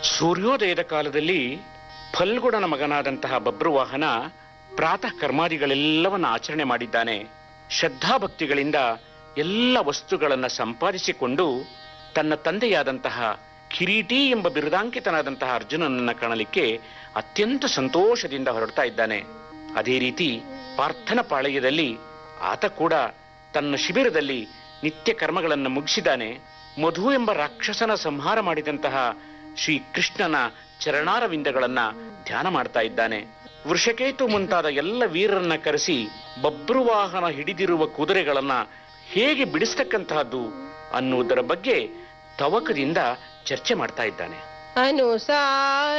ಸೂರ್ಯೋದಯದ ಕಾಲದಲ್ಲಿ ಫಲ್ಗುಣನ ಮಗನಾದಂತಹ ಬಬ್ರುವಾಹನ ಪ್ರಾತಃ ಕರ್ಮಾದಿಗಳೆಲ್ಲವನ್ನ ಆಚರಣೆ ಮಾಡಿದ್ದಾನೆ ಶ್ರದ್ಧಾಭಕ್ತಿಗಳಿಂದ ಎಲ್ಲ ವಸ್ತುಗಳನ್ನು ಸಂಪಾದಿಸಿಕೊಂಡು ತನ್ನ ತಂದೆಯಾದಂತಹ ಕಿರೀಟಿ ಎಂಬ ಬಿರುದಾಂಕಿತನಾದಂತಹ ಅರ್ಜುನನನ್ನ ಕಾಣಲಿಕ್ಕೆ ಅತ್ಯಂತ ಸಂತೋಷದಿಂದ ಹೊರಡ್ತಾ ಇದ್ದಾನೆ ಅದೇ ರೀತಿ ಪಾರ್ಥನ ಪಾಳಯದಲ್ಲಿ ಆತ ಕೂಡ ತನ್ನ ಶಿಬಿರದಲ್ಲಿ ನಿತ್ಯ ಕರ್ಮಗಳನ್ನು ಮುಗಿಸಿದ್ದಾನೆ ಮಧು ಎಂಬ ರಾಕ್ಷಸನ ಸಂಹಾರ ಮಾಡಿದಂತಹ ಶ್ರೀ ಕೃಷ್ಣನ ಚರಣಾರವಿಂದಗಳನ್ನ ಧ್ಯಾನ ಮಾಡ್ತಾ ಇದ್ದಾನೆ ವೃಷಕೇತು ಮುಂತಾದ ಎಲ್ಲ ವೀರರನ್ನ ಕರೆಸಿ ಬಬ್ರುವಾಹನ ಹಿಡಿದಿರುವ ಕುದುರೆಗಳನ್ನ ಹೇಗೆ ಬಿಡಿಸ್ತಕ್ಕಂತಹದ್ದು ಅನ್ನುವುದರ ಬಗ್ಗೆ ತವಕದಿಂದ ಚರ್ಚೆ ಮಾಡ್ತಾ ಇದ್ದಾನೆ ಅನುಸಾರ